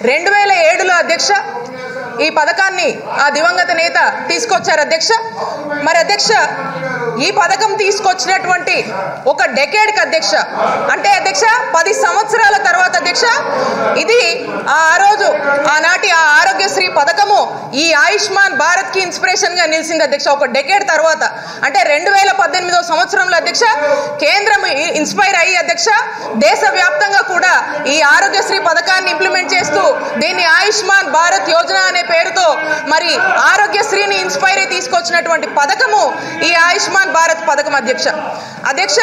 రెండు వేల ఏడులో అధ్యక్ష ఈ పథకాన్ని ఆ దివంగత నేత తీసుకొచ్చారు అధ్యక్ష మరి అధ్యక్ష ఈ పథకం తీసుకొచ్చినటువంటి ఒక డెకేడ్కి అధ్యక్ష అంటే అధ్యక్ష పది సంవత్సరాల తర్వాత అధ్యక్ష ఇది ఆ రోజు ఆనాటి ఆ ఆరోగ్యశ్రీ పథకము ఈ ఆయుష్మాన్ భారత్ కి ఇన్స్పిరేషన్ గా నిలిచింది అధ్యక్ష ఒక డెకేడ్ తర్వాత అంటే రెండు వేల పద్దెనిమిదో సంవత్సరంలో అధ్యక్ష కేంద్రం ఇ- ఇన్స్పైర్ అయ్యి అధ్యక్ష దేశవ్యాప్తంగా కూడా ఈ ఆరోగ్యశ్రీ పథకాన్ని ఇంప్లిమెంట్ చేస్తూ దీన్ని ఆయుష్మాన్ భారత్ యోజన అనే పేరుతో మరి ఆరోగ్యశ్రీని ఇన్స్పైర్ అయి తీసుకొచ్చినటువంటి పథకము ఈ ఆయుష్మాన్ భారత్ పథకం అధ్యక్ష అధ్యక్ష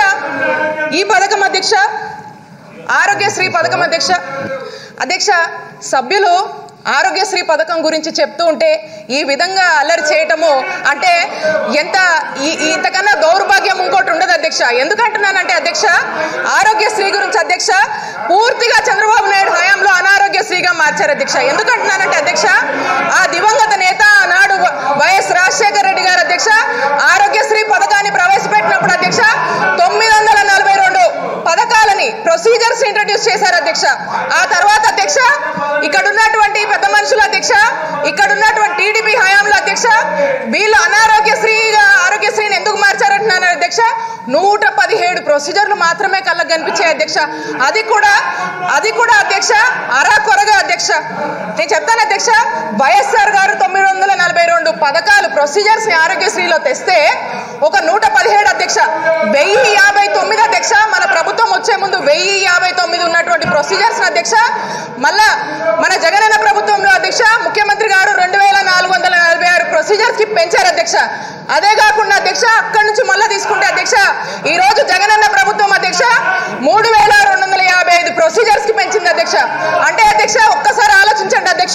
ఈ పథకం అధ్యక్ష ఆరోగ్యశ్రీ పథకం అధ్యక్ష అధ్యక్ష సభ్యులు ఆరోగ్యశ్రీ పథకం గురించి చెప్తూ ఉంటే ఈ విధంగా అల్లరి చేయటము అంటే ఎంత ఈ ఈ- ఇంతకన్నా దౌర్భాగ్యం ఇంకోటి ఉండదు అధ్యక్ష ఎందుకంటున్నానంటే అధ్యక్ష ఆరోగ్యశ్రీ గురించి అధ్యక్ష పూర్తిగా చంద్రబాబు నాయుడు హయాంలో అనారోగ్యశ్రీగా మార్చారు అధ్యక్ష ఎందుకంటున్నానంటే అధ్యక్ష ఆ దివంగత నేత ఆనాడు వైఎస్ రాజశేఖర రెడ్డి గారు అధ్యక్ష ఆరోగ్యశ్రీ పథకాన్ని ప్రవేశపెట్టినప్పుడు అధ్యక్ష తొమ్మిది వందల నలభై రెండు పథకాలని ప్రొసీజర్స్ ఇంట్రడ్యూస్ చేశారు అధ్యక్ష ఆ తర్వాత అధ్యక్ష ఇక్కడ ఉన్నటువంటి పెద్ద మనుషులు అధ్యక్ష ఇక్కడ ఉన్నటువంటి టీడీపీ హయాంలో అధ్యక్ష వీళ్ళు అనారోగ్యశ్రీగా ఆరోగ్యశ్రీని ఎందుకు మార్చారంటున్నాను అధ్యక్ష నూట పదిహేడు ప్రొసీజర్లు మాత్రమే కళ్ళకు కనిపించాయి అధ్యక్ష అది కూడా అది కూడా అధ్యక్ష అరా కొరగా అధ్యక్ష నేను చెప్తాను అధ్యక్ష వైఎస్ఆర్ గారు తొమ్మిది వందల నలభై రెండు పథకాలు ప్రొసీజర్స్ ని ఆరోగ్యశ్రీలో తెస్తే ఒక నూట పదిహేడు అధ్యక్ష వెయ్యి యాభై తొమ్మిది అధ్యక్ష మన ప్రభుత్వం వచ్చే ముందు వెయ్యి యాభై తొమ్మిది ఉన్నటువంటి ప్రొసీజర్స్ అధ్యక్ష మళ్ళా మన జగనన్న ప్రభుత్వంలో అధ్యక్ష ముఖ్యమంత్రి గారు రెండు వేల నాలుగు వందల నలభై ఆరు ప్రొసీజర్స్ కి పెంచారు అధ్యక్ష అదే కాకుండా అధ్యక్ష అక్కడి నుంచి మళ్ళా తీసుకుంటే అధ్యక్ష ఈ రోజు జగనన్న ప్రభుత్వం అధ్యక్ష మూడు వేల రెండు వందల యాభై ఐదు ప్రొసీజర్స్ కి పెంచింది అధ్యక్ష అంటే అధ్యక్ష ఒక్కసారి ఆలోచించండి అధ్యక్ష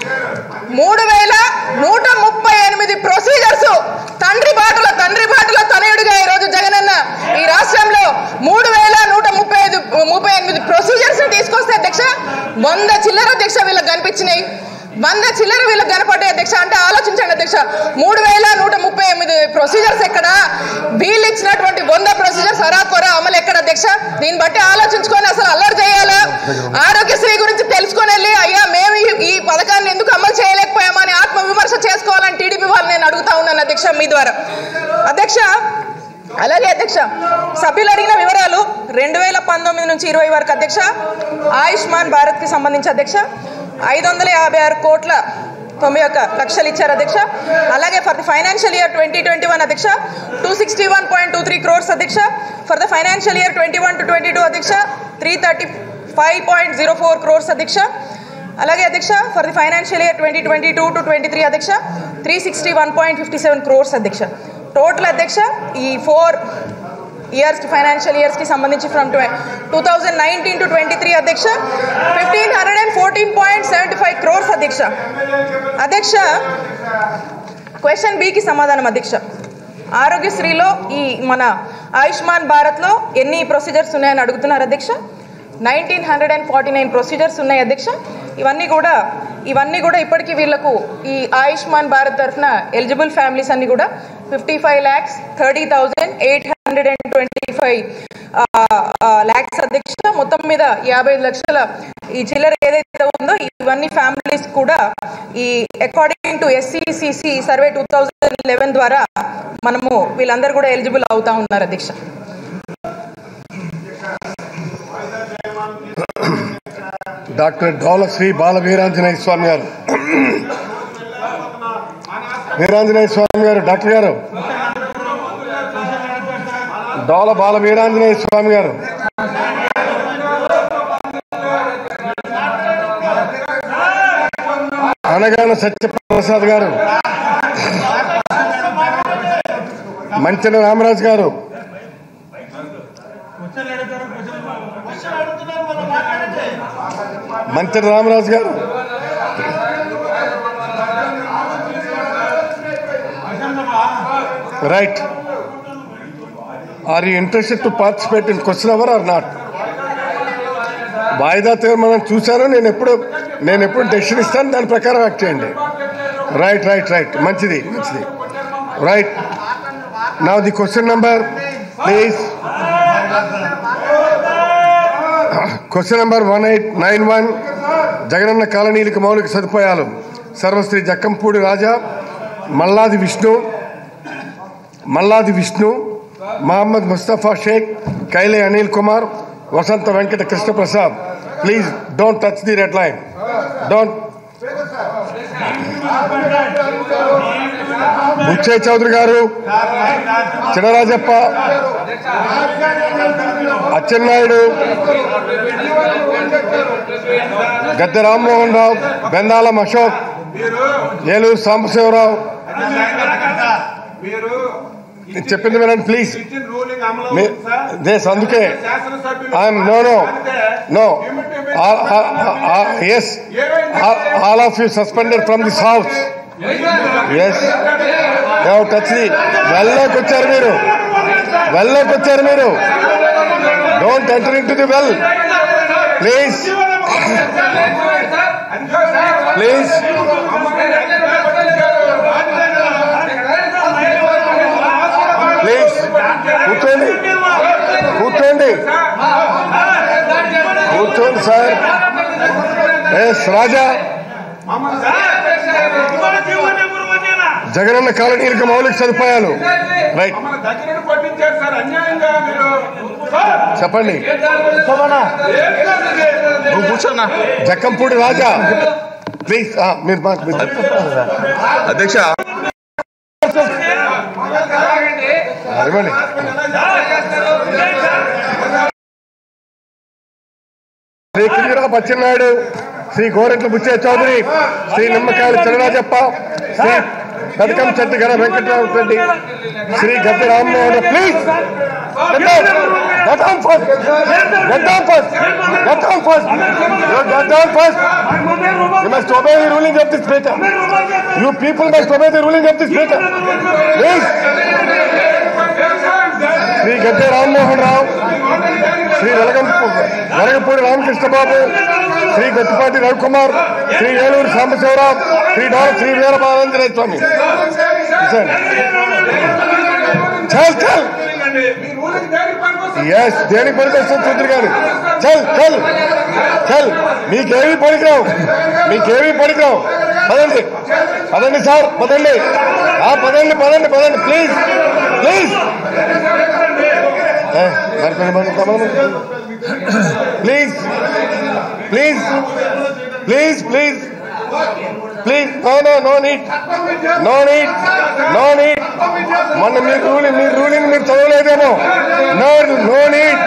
మూడు వేల నూట ముప్పై ఎనిమిది ప్రొసీజర్స్ తండ్రి బాటలో తండ్రి బాటలో తనయుడిగా ఈ రోజు జగనన్న ఈ రాష్ట్రంలో మూడు వేల నూట ముప్పై ఐదు ముప్పై ఎనిమిది ప్రొసీజర్స్ తీసుకొస్తే అధ్యక్ష వంద చిల్లర అధ్యక్ష వీళ్ళకి కనిపించినాయి వంద చిల్లర వీళ్ళకి కనపడ్డాయి అధ్యక్ష అంటే ఆలోచించండి అధ్యక్ష మూడు వేల నూట ముప్పై ఎనిమిది ప్రొసీజర్స్ ఎక్కడ వీళ్ళు ఇచ్చినటువంటి వంద ప్రొసీజర్స్ అరాకొర అమలు ఎక్కడ అధ్యక్ష దీన్ని బట్టి ఆలోచించుకొని అసలు అల్లరి చేయాలా ఆరోగ్యశ్రీ గురించి తెలుసుకొని వెళ్ళి అయ్యా మేము ఈ- ఈ పథకాన్ని ఎందుకు అమలు చేయలేకపోయామని ఆత్మ విమర్శ చేసుకోవాలని టీడీపీ వాళ్ళు నేను అడుగుతా ఉన్నాను అధ్యక్ష మీ ద్వారా అధ్యక్ష అలాగే అధ్యక్ష సభ్యులు అడిగిన వివరాలు రెండు వేల పంతొమ్మిది నుంచి ఇరవై వరకు అధ్యక్ష ఆయుష్మాన్ భారత్ కి సంబంధించి అధ్యక్ష ఐదు వందల యాభై ఆరు కోట్ల తొంభై ఒక్క లక్షలు ఇచ్చారు అధ్యక్ష అలాగే for the financial year twenty twenty one అధ్యక్ష two sixty one point two three crores అధ్యక్ష for the financial year twenty one to twenty two అధ్యక్ష three thirty five point zero four crores అధ్యక్ష అలాగే అధ్యక్ష for the financial year twenty twenty two to twenty three అధ్యక్ష three sixty one point fifty seven crores అధ్యక్ష total అధ్యక్ష ఈ four ఇయర్స్కి ఫైనాన్షియల్ ఇయర్స్కి సంబంధించి from two thousand nineteen to twenty three అధ్యక్ష fifteen hundred and fourteen point seventy five crores అధ్యక్ష అధ్యక్ష క్వశ్చన్ బికి సమాధానం అధ్యక్ష ఆరోగ్యశ్రీలో ఈ మన ఆయుష్మాన్ భారత్లో ఎన్ని ప్రొసీజర్స్ ఉన్నాయని అడుగుతున్నారు అధ్యక్ష nineteen hundred and forty nine procedures ఉన్నాయి అధ్యక్ష ఇవన్నీ కూడా ఇవన్నీ కూడా ఇప్పటికీ వీళ్ళకు ఈ ఆయుష్మాన్ భారత్ తరఫున ఎలిజిబుల్ ఫ్యామిలీస్ అన్ని కూడా fifty five lakhs thirty thousand eight hundred and twenty five lakhs అధ్యక్ష మొత్తం మీద యాభై ఐదు లక్షల ఈ చిల్లర ఏదైతే ఉందో ఇవన్నీ ఫ్యామిలీస్ కూడా ఈ according to SECC survey two thousand eleven ద్వారా మనము వీళ్ళందరూ కూడా ఎలిజిబుల్ అవుతా ఉన్నారు అధ్యక్ష డాక్టర్ డోల శ్రీ బాల వీరాంజనేయ స్వామి గారు వీరాంజనేయ స్వామి గారు డాక్టర్ గారు డోల బాల వీరాంజనేయ స్వామి గారు అనగాన సత్యప్రసాద్ గారు మంచెల రామరాజు గారు Manchela Ramaraju garu right are you interested to participate in question hour or not వాయిదా తీర్మానం చూశాను నేను ఎప్పుడు నేను ఎప్పుడు డెసిషన్ ఇస్తాను దాని ప్రకారం యాక్ట్ చేయండి రైట్ రైట్ రైట్ మంచిది మంచిది రైట్ నా the question number please question number one eight nine one Jagananna కాలనీలకు మౌలిక సదుపాయాలు Sarvashri Jakkampudi Raja Malladi Vishnu Malladi Vishnu Mohammed Mustafa Shaik Kaile Anil Kumar Vasantha Venkata Krishnaprasad please don't touch the red line don't Buchche Chowdary garu Chinarajappa Atchannaidu గద్దె రామ్మోహన్ రావు బెందాలం అశోక్ ఏలూరు సాంబశివరావు మీరు నేను చెప్పింది వినండి ప్లీజ్ ఇచ్చిన రూలింగ్ అమలు మీ- అవుతుంది సార్. దేస్ అందుకే శాసనసభ్యులు I'm no no no yes all of you suspended from this house yes touch the వెల్లోకి వచ్చారు మీరు వెల్లోకి వచ్చారు మీరు don't enter in to the well please please please కూర్చోండి కూర్చోండి కూర్చోండి సార్ ఎస్ రాజా జగనన్న కాలనీలకు మౌలిక సదుపాయాలు రైట్ మన దగ్గర కొట్టించారు సార్ అన్యాయంగా మీరు సార్, చెప్పండి నువ్వు కూర్చోన్నా జక్కంపూడి రాజా ప్లీజ్ మీరు మా- మీరు అధ్యక్ష ఇవ్వండి శ్రీ కింజరాపు అచ్చెన్నాయుడు శ్రీ గోరెంట్ల బుచ్చే చౌదరి శ్రీ నిమ్మకాయల చంద్రరాజప్ప శ్రీ బతుకం చెట్టు గల Venkatarao Reddy Shri Gadde Rammohan please Get down first. Get down first. Get down first. You get down first. You must obey the ruling of the speaker. You people must obey the ruling of the speaker. Please. Shri Gadde Rammohan Rao Shri వెలగంపు వెలగపూడి రామకృష్ణబాబు శ్రీ గొట్టిపాటి రవికుమార్ శ్రీ ఏలూరు సాంబశివరావు శ్రీ డాల్ శ్రీ వీరభానంజనేయ స్వామి కూర్చోండి. చల్ చల్ మీ ruling దేనికి పనికొస్తుంది? Yes దేనికి పనికొస్తుంది చూద్దరు గారు చల్ చల్ చల్ మీకేమీ పనికిరావు మీకేమీ పనికిరావు పదండి పదండి సార్ పదండి ఆ పదండి పదండి పదండి please please please please please please please no no no NEET no NEET no NEET మొన్న మీరు రూలింగ్ మీరు రూలింగ్ మీరు చదవలేదేమో నో నో నీట్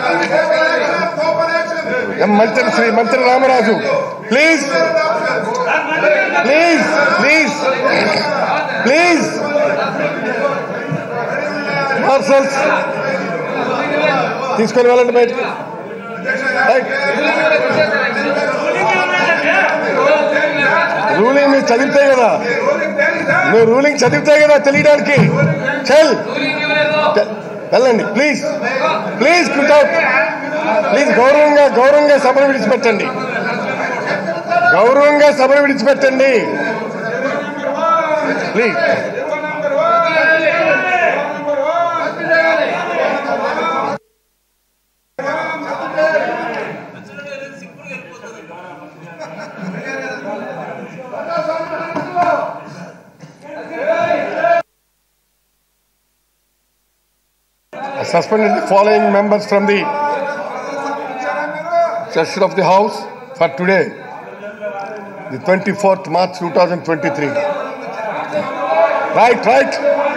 మంత్రి శ్రీ మంత్రి Ramaraju please please please please marshals తీసుకొని వెళ్ళండి బయటికి రైట్ రూలింగ్ మీరు చదివితే కదా నువ్వు రూలింగ్ చదివితే కదా తెలియడానికి చల్ చల్. వెళ్ళండి ప్లీజ్ ప్లీజ్ అవుట్ ప్లీజ్ గౌరవంగా గౌరవంగా సభను విడిచిపెట్టండి గౌరవంగా సభను విడిచిపెట్టండి please I suspended the following members from the session of the House for today, the 24th March 2023. Right, right.